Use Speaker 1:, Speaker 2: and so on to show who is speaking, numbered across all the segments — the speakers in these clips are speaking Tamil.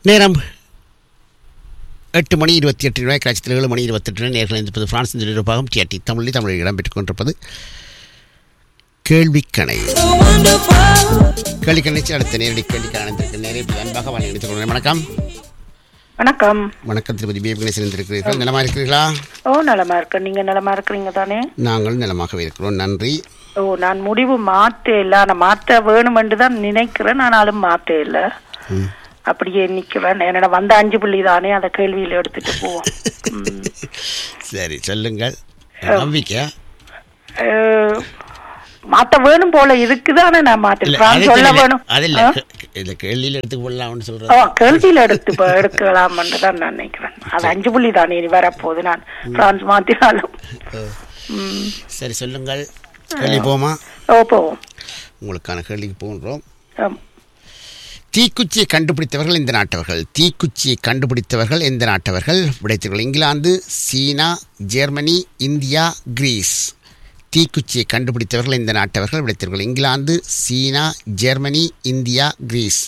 Speaker 1: நேரம் எட்டு மணி இருபத்தி எட்டு ரூபாய் கட்சத்தில் ஏழு மணி இருபத்தெட்டு ரூபாய் நேர்கள் இருப்பது பிரான்ஸ் நிருபாகம் டிஆர்டி தமிழில் தமிழில் இடம்பெற்றுக் கொண்டிருப்பது கேள்விக்கணை கேள்விக்கணை அடுத்த நேரடி கேள்விக்கான அனைத்திற்கு நேரே இப்படி அன்பாக வாழ் நினைத்துக் கொள்கிறேன் வணக்கம்
Speaker 2: வணக்கம்
Speaker 1: வணக்கம் திருப்பதி பி கணேசன் இருந்திருக்கிறீர்கள் நலமா இருக்கிறீர்களா
Speaker 2: ஓ நலமா இருக்கேன் நீங்க நலமா இருக்கிறீங்க தானே
Speaker 1: நாங்கள் நலமாகவே இருக்கிறோம் நன்றி
Speaker 2: ஓ நான் முடிவு மாற்ற இல்லை நான் மாற்ற வேணுமென்று தான் நினைக்கிறேன் ஆனாலும் மாற்ற இல்லை
Speaker 1: ம்.
Speaker 2: அப்படியே நிக்கிறேன் என்னோட வந்த அஞ்சு புள்ளி தானே அதை கேள்வியில எடுத்துட்டு போவோம் ம்.
Speaker 1: சரி சொல்லுங்கள் நம்பிக்கையா
Speaker 2: அஹ், மாத்த வேணும் போல இருக்குதானே நான்
Speaker 1: இல்ல,
Speaker 2: மாத்திருக்கேன்
Speaker 1: அது
Speaker 2: சொல்ல
Speaker 1: தெரியல.
Speaker 2: வேணும்
Speaker 1: அது இல்ல
Speaker 2: ஆ?
Speaker 1: கே- இல்ல கேள்வியில் எடுத்து கொள்ளலாம்னு
Speaker 2: ஓ
Speaker 1: சொல்றேன்
Speaker 2: கேள்வியில எடுத்து இப்ப எடுக்கலாம்னு தான் நான் நினைக்கிறேன் அது அஞ்சு புள்ளி தானே இனி வரப்போகுது நான் பிரான்ஸ் மாத்தினாலும் ம்.
Speaker 1: சரி சொல்லுங்கள் கேள்வி போமா
Speaker 2: ஓ போவோம்
Speaker 1: உங்களுக்கான கேள்விக்கு போன்றோம்
Speaker 2: ஆம்.
Speaker 1: தீக்குச்சியை கண்டுபிடித்தவர்கள் இந்த நாட்டவர்கள் தீக்குச்சியை கண்டுபிடித்தவர்கள் எந்த நாட்டவர்கள் விடைத்தவர்கள் England China Germany India Greece தீக்குச்சியை கண்டுபிடித்தவர்கள் இந்த நாட்டவர்கள் விடைத்தவர்கள் England China Germany India Greece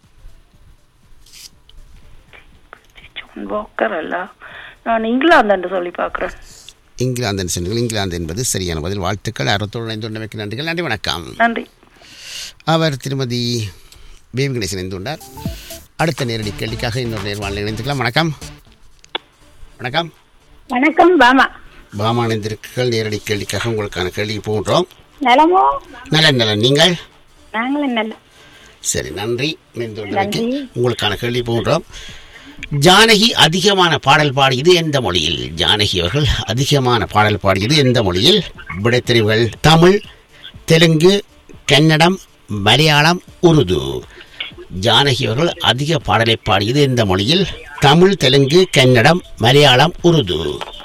Speaker 2: John Walker அல்ல நான் இங்கிலாந்து என்று சொல்லி பார்க்கிறேன்
Speaker 1: இங்கிலாந்து என்று சொன்னீர்கள் இங்கிலாந்து என்பது சரியான பதில் வாழ்த்துக்கள் அறத்தோடு இணைந்துள்ளமைக்கு நன்றிகள் நன்றி வணக்கம்
Speaker 2: நன்றி
Speaker 1: அவர் திருமதி பேபி கணேசன் இணைந்துள்ளார் அடுத்த நேரடி கேள்விக்காக இன்னொரு நேர்வாளில் இணைந்துக்கலாம் வணக்கம் வணக்கம்
Speaker 3: வணக்கம் பாமா
Speaker 1: பாமா இணைந்திருக்கீர்கள் நேரடி கேள்விக்காக உங்களுக்கான கேள்வி போன்றோம்
Speaker 3: நலமோ
Speaker 1: நல்ல நல்ல நீங்கள்
Speaker 3: நாங்களும் நல்ல
Speaker 1: சரி நன்றி இணைந்துள்ளமைக்கு உங்களுக்கான கேள்வி போன்றோம் ஜானகி அதிகமான பாடல் பாடியது எந்த மொழியில் ஜானகி அவர்கள் அதிகமான பாடல் பாடியது எந்த மொழியில் விடைத்தெரிவுகள் தமிழ் தெலுங்கு கன்னடம் மலையாளம் உருது ஜானகி அவர்கள் அதிக பாடலை பாடியது எந்த மொழியில் தமிழ் தெலுங்கு கன்னடம் மலையாளம் உருது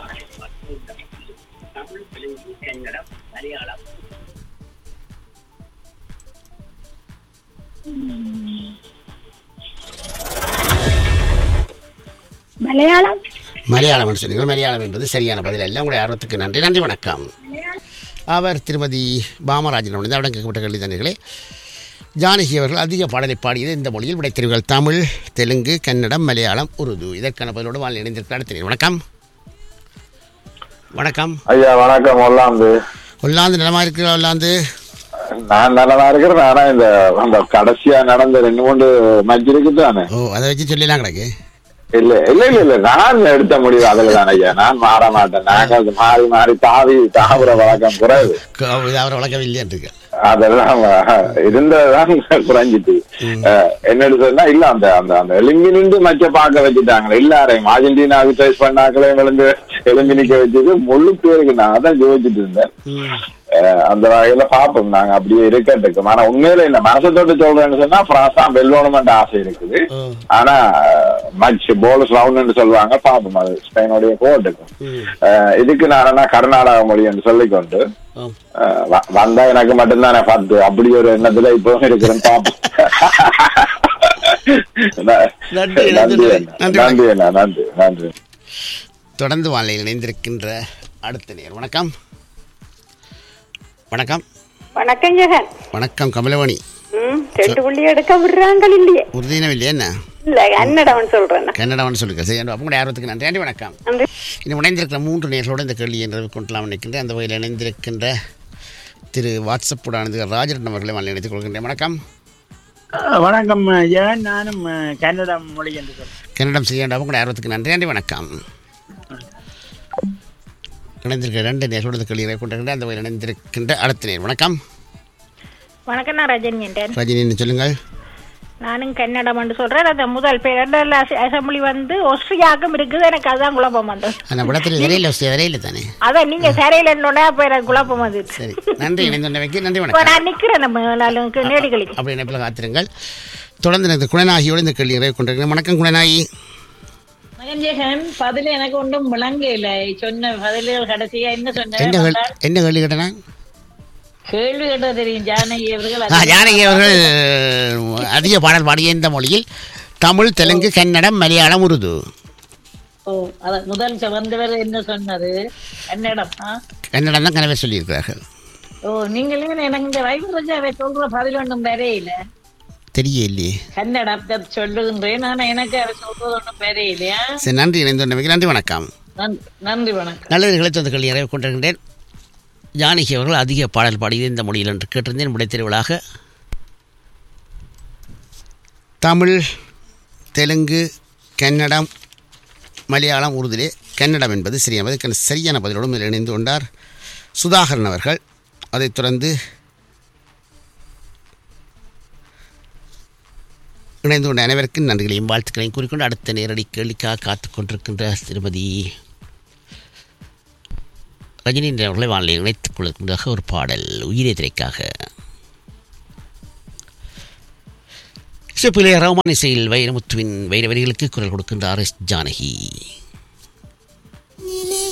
Speaker 3: மலையாளம்
Speaker 1: மலையாளம் என்று சொன்னீர்கள் மலையாளம் என்பது சரியான பதில் அல்ல உங்களுடைய ஆர்வத்துக்கு நன்றி நன்றி வணக்கம் அவர் திருமதி பாமராஜன் அவர்கள் அவரிடம் கேட்கப்பட்ட கேள்வி தானீர்களே ஜானகி அவர்கள் அதிக பாடலை பாடியது இந்த மொழியில் விடைத்தெரிவுகள் தமிழ் தெலுங்கு கன்னடம் மலையாளம் உருது இதற்கான பதிலோடு வாழ் இணைந்திருக்கிறார் அடுத்த வணக்கம் வணக்கம்
Speaker 4: ஐயா வணக்கம் ஒல்லாந்து
Speaker 1: ஒல்லாந்து நலமா இருக்கிறா ஒல்லாந்து
Speaker 4: நான் நல்லா இருக்கிறேன் ஆனா இந்த அந்த கடைசியா நடந்த ரெண்டு மூணு மேட்ச் இருக்கு தானே
Speaker 1: ஓ அதை வச்சு சொல்லலாம் கிடக்கு
Speaker 4: இல்ல இல்ல இல்ல இல்ல நான் எடுத்த முடிவு அதுல தான் ஐயா நான் மாற மாட்டேன் நாங்க அது மாறி மாறி தாவி தாவுற வழக்கம் குறைவு
Speaker 1: க- இது அவர் வழக்கவில்லையா இருக்கு
Speaker 4: அதெல்லாம் இருந்ததுதான் குறைஞ்சிட்டு அஹ், என்னன்னு சொன்னா இல்ல அந்த அந்த அந்த எலும்பினிந்து மச்ச பார்க்க வச்சுட்டாங்க எல்லாரையும் அர்ஜென்டினாவுக்கு டேஸ்ட் பண்ணாக்களையும் விழுந்து எலும்பி நிக்க வச்சது முழு பேருக்கு நான் அதான் யோசிச்சுட்டு இருந்தேன்
Speaker 1: ம்.
Speaker 4: அஹ் அந்த வகையில பாப்போம் நாங்க அப்படியே இருக்கட்டுக்கும் ஆனா உண்மையில இந்த மனசை தொட்டு சொல்றேன்னு சொன்னா பிரான்ஸ் தான் வெல்லணுமென்ற ஆசை இருக்குது
Speaker 1: ஓ.
Speaker 4: ஆனா மச் போலஸ் ரவுண்ட் சொல்லுவாங்க பாப்போம் அது ஸ்பெயினுடைய கோட்டுக்கும்
Speaker 1: ம்.
Speaker 4: அஹ் இதுக்கு நான் என்ன கர்நாடக மொழி என்று சொல்லிக்கொண்டு
Speaker 1: ஓ.
Speaker 4: அஹ் வ- வந்தா எனக்கு மட்டும்தானே பத்து அப்படி ஒரு எண்ணத்துல இப்போ இருக்கிறேன் பாப்போம்
Speaker 1: நன்றி,
Speaker 4: நன்றி
Speaker 1: நன்றி.
Speaker 4: அண்ணா.
Speaker 1: நன்றி.
Speaker 4: நன்றி அண்ணா நன்றி நன்றி
Speaker 1: தொடர்ந்து வானிலையில் இணைந்திருக்கின்ற அடுத்த நேர் வணக்கம் வணக்கம்
Speaker 3: வணக்கம் ஜெகன்
Speaker 1: வணக்கம் கமலவாணி
Speaker 3: ம் ரெண்டு புள்ளி எடுக்க விடுறாங்க இல்லையே
Speaker 1: உறுதியினம் இல்லையா என்ன
Speaker 3: இல்ல என்னடவன் சொல்றேன்
Speaker 1: கன்னடம்னு சொல்லுங்க சரி அப்போ உங்களுடைய ஆர்வத்துக்கு நன்றி நன்றி வணக்கம்
Speaker 3: நன்றி
Speaker 1: இன்னும் இணைந்திருக்கிற மூன்று நேர்களோடு இந்த கேள்வியை நிறைவு கொண்டலாம் நினைக்கின்றேன் அந்த வகையில் இணைந்திருக்கின்ற திரு வாட்ஸ்அப் உடானது ராஜரட்னம் அவர்களை வானிலை இணைத்துக் கொள்கின்றேன் வணக்கம்
Speaker 5: அஹ் வணக்கம் ஜெகன் நானும் அஹ், கன்னடம் மொழி என்று சொல்றேன்
Speaker 1: கன்னடம் செய்ய வேண்டாம் உங்களுடைய ஆர்வத்துக்கு நன்றி நன்றி வணக்கம் இணைந்திருக்கிற ரெண்டு நேர்களோடு இந்த கேள்வியை கொண்டிருக்கின்ற அந்த வகையில் இணைந்திருக்கின்ற அடுத்த நேர் வணக்கம்
Speaker 6: வணக்கம் நான் ரஜினி என்றேன்
Speaker 1: ரஜினி சொல்லுங்கள்
Speaker 6: நானும் கன்னடம் என்று சொல்றேன் அந்த முதல் பேர் அசம்பிளி வந்து ஆஸ்திரியாவுக்கும் இருக்குது எனக்கு அதுதான் குழப்பம் வந்தது
Speaker 1: அந்த படத்தில் விரையில் விரையில் தானே
Speaker 6: அதான் நீங்க சரியில்லை என்னோட அப்ப எனக்கு குழப்பம் வந்துச்சு
Speaker 1: சரி நன்றி இணைந்தவைக்கு நன்றி
Speaker 6: இப்ப
Speaker 1: வணக்கம்
Speaker 6: நான் நிக்கிறேன் நம்ம நாளும் நேடிகளுக்கு
Speaker 1: அப்படி இணைப்பில் காத்திருங்கள் தொடர்ந்து எனக்கு குணநாகியோடு இந்த கேள்வி நிறைவு கொண்டிருக்கிறேன் வணக்கம் குணநாயகி
Speaker 7: மகன்ஜெகன் பதில் எனக்கு ஒன்றும் விளங்கல சொன்ன பதில்கள் கடைசியா என்ன
Speaker 1: என்ன
Speaker 7: சொன்ன
Speaker 1: கேள்வி என்ன கேள்வி கேட்டேன்
Speaker 7: கேள்வி கேட்ட தெரியும் ஜானகி அவர்கள்
Speaker 1: ஆ, ஜானகி அவர்கள் அதிக பாடல் பாடிய இந்த மொழியில் தமிழ் தெலுங்கு கன்னடம் மலையாளம் உருது
Speaker 7: ஓ அத முதல் வந்தவர் என்ன சொன்னது கன்னடம் ஆ?
Speaker 1: கன்னடம் தான் கனவே சொல்லியிருக்கிறார்கள்
Speaker 7: ஓ நீங்களும் எனக்கு இந்த வைபரஜாவை சொல்ற பதில் ஒன்றும் வரையில
Speaker 1: தெரியலையே
Speaker 7: கன்னடத்தை சொல்லுகின்றேன் ஆனா எனக்கு அதை சொல்றது ஒன்றும் தெரியலையா
Speaker 1: சரி நன்றி இணைந்துள்ளமைக்கு நன்றி வணக்கம்
Speaker 7: நன்றி- நன்றி வணக்கம்
Speaker 1: நல்லவர்களை தொந்தர்கள் நிறைவு கொண்டிருக்கின்றேன் ஜானகி அவர்கள் அதிக பாடல் பாடியது இந்த மொழியில் என்று கேட்டிருந்தேன் விடை திருவிழாக தமிழ் தெலுங்கு கன்னடம் மலையாளம் உருதிலே கன்னடம் என்பது சரியான பதில் சரியான பதிலோடும் இதில் இணைந்து கொண்டார் சுதாகரன் அவர்கள் அதைத் தொடர்ந்து இணைந்து கொண்ட அனைவருக்கும் நன்றிகளையும் வாழ்த்துக்களையும் கூறிக்கொண்டு அடுத்த நேரடி கேள்விக்காக காத்துக் கொண்டிருக்கின்ற திருமதி ரஜினி அவர்களை வானிலை இணைத்துக் கொள்கின்றதாக ஒரு பாடல் உயிரே திரைக்காக சிப்பிலே ரஹ்மான் இசையில் வைரமுத்துவின் வைர வரிகளுக்கு குரல் கொடுக்கின்றார் எஸ் ஜானகி
Speaker 8: நிலே